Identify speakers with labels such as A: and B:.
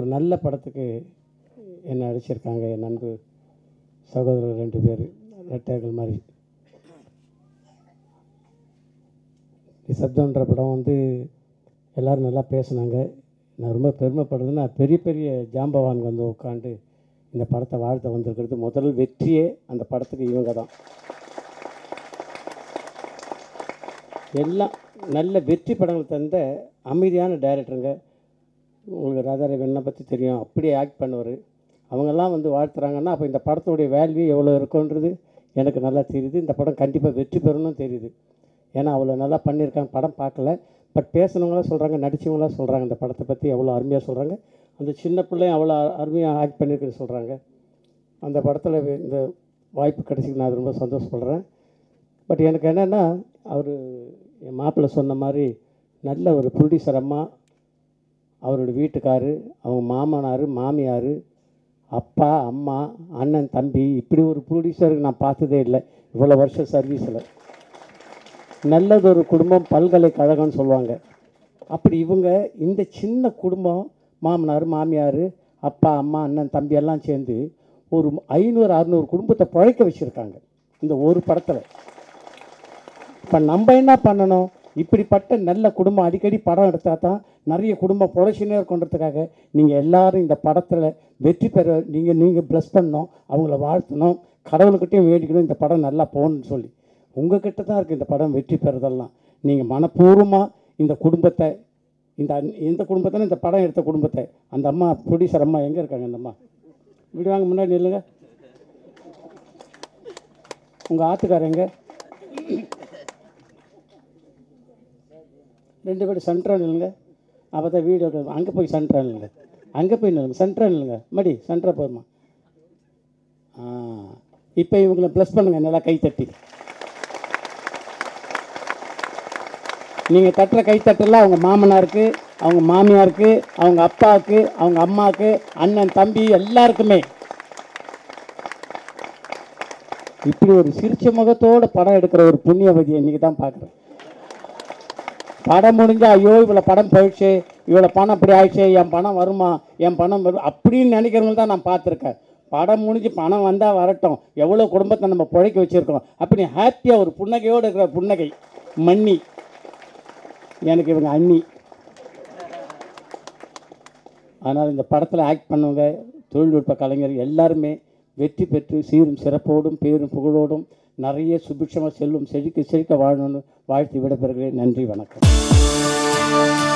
A: ஒரு நல்ல படத்துக்கு என்னை அடிச்சிருக்காங்க என் நண்பு சகோதரர் ரெண்டு பேர் ரெட்டைகள் மாதிரி நிசப்தன்ற படம் வந்து எல்லோரும் நல்லா பேசுனாங்க நான் ரொம்ப பெருமைப்படுறதுன்னா பெரிய பெரிய ஜாம்பவான் வந்து உட்காந்து இந்த படத்தை வாழ்த்த வந்திருக்கிறது முதல் வெற்றியே அந்த படத்துக்கு இவங்க தான் எல்லாம் நல்ல வெற்றி படங்கள் தந்த அமைதியான டைரக்டருங்க உங்களுக்கு ராதாரவியனை பற்றி தெரியும் அப்படியே ஆக்ட் பண்ணுவார் அவங்கெல்லாம் வந்து வாழ்த்துறாங்கன்னா அப்போ இந்த படத்துடைய வேல்யூ எவ்வளோ இருக்குன்றது எனக்கு நல்லா தெரியுது இந்த படம் கண்டிப்பாக வெற்றி பெறணும்னு தெரியுது ஏன்னா அவ்வளோ நல்லா பண்ணியிருக்காங்க படம் பார்க்கல பட் பேசுனவங்களாம் சொல்கிறாங்க நடித்தவங்களாம் சொல்கிறாங்க இந்த படத்தை பற்றி அவ்வளோ அருமையாக சொல்கிறாங்க அந்த சின்ன பிள்ளையும் அவ்வளோ அருமையாக ஆக்ட் பண்ணியிருக்குன்னு சொல்கிறாங்க அந்த படத்தில் இந்த வாய்ப்பு கிடைச்சிக்கு நான் அது ரொம்ப சந்தோஷப்படுறேன் பட் எனக்கு என்னென்னா அவர் என் மாப்பிள்ளை சொன்ன மாதிரி நல்ல ஒரு ப்ரொடியூசர் அம்மா அவரோட வீட்டுக்காரு அவங்க மாமனார் மாமியார் அப்பா அம்மா அண்ணன் தம்பி இப்படி ஒரு ப்ரொடியூசருக்கு நான் பார்த்ததே இல்லை இவ்வளோ வருஷம் சர்வீஸில் நல்லதொரு குடும்பம் பல்கலைக்கழகம்னு சொல்லுவாங்க அப்படி இவங்க இந்த சின்ன குடும்பம் மாமனார் மாமியார் அப்பா அம்மா அண்ணன் தம்பி எல்லாம் சேர்ந்து ஒரு ஐநூறு அறநூறு குடும்பத்தை பழைக்க வச்சுருக்காங்க இந்த ஒரு படத்தில் இப்போ நம்ம என்ன பண்ணணும் இப்படிப்பட்ட நல்ல குடும்பம் அடிக்கடி படம் எடுத்தால் தான் நிறைய குடும்பம் புழைச்சினே இருக்கணுன்றதுக்காக நீங்கள் எல்லாரும் இந்த படத்தில் வெற்றி பெற நீங்கள் நீங்கள் ப்ளஸ் பண்ணணும் அவங்கள வாழ்த்தணும் கடவுள்கிட்டையும் வேண்டிக்கணும் இந்த படம் நல்லா போகணும்னு சொல்லி உங்ககிட்ட தான் இருக்குது இந்த படம் வெற்றி பெறதெல்லாம் நீங்கள் மனப்பூர்வமாக இந்த குடும்பத்தை இந்த அன்- இந்த குடும்பத்தில் இந்த படம் எடுத்த குடும்பத்தை அந்த அம்மா ப்ரொடியூசர் அம்மா எங்கே இருக்காங்க அந்த அம்மா விடுவாங்க முன்னாடி நில்லுங்க உங்கள் ஆத்துக்காரர் எங்க ரெண்டு பேரும் சென்ட்ரா நில்லுங்க அப்போ தான் வீடியோ அங்கே போய் சென்ட்ரா நில்லுங்க அங்கே போய் நில்லுங்க சென்ட்ரா நில்லுங்க மடி சென்ட்ரா போதுமா ஆ இப்போ இவங்களை ப்ளஸ் பண்ணுங்க நல்லா கை தட்டி நீங்கள் தட்டுற கைத்தட்டெல்லாம் அவங்க மாமனாருக்கு அவங்க மாமியாருக்கு அவங்க அப்பாவுக்கு அவங்க அம்மாவுக்கு அண்ணன் தம்பி எல்லாருக்குமே இப்படி ஒரு சிரிச்ச முகத்தோட படம் எடுக்கிற ஒரு புண்ணியவதியை இன்னைக்கு தான் பார்க்குறேன் படம் முடிஞ்சா ஐயோ இவ்வளோ படம் போயிடுச்சு இவ்வளோ பணம் இப்படி ஆயிடுச்சு என் பணம் வருமா என் பணம் வரும் அப்படின்னு நினைக்கிறவங்க தான் நான் பார்த்துருக்கேன் படம் முடிஞ்சு பணம் வந்தால் வரட்டும் எவ்வளோ குடும்பத்தை நம்ம பிழைக்க வச்சுருக்கோம் அப்படி ஹாப்பியாக ஒரு புன்னகையோடு இருக்கிற புன்னகை மன்னி எனக்கு இவங்க அண்ணி ஆனால் இந்த படத்தில் ஆக்ட் பண்ணவங்க தொழில்நுட்ப கலைஞர் எல்லாருமே வெற்றி பெற்று சீரும் சிறப்போடும் பேரும் புகழோடும் நிறைய சுபிட்சமாக செல்வம் செழிக்க செழிக்க வாழணும்னு வாழ்த்து விடைபெறுகிறேன் நன்றி வணக்கம்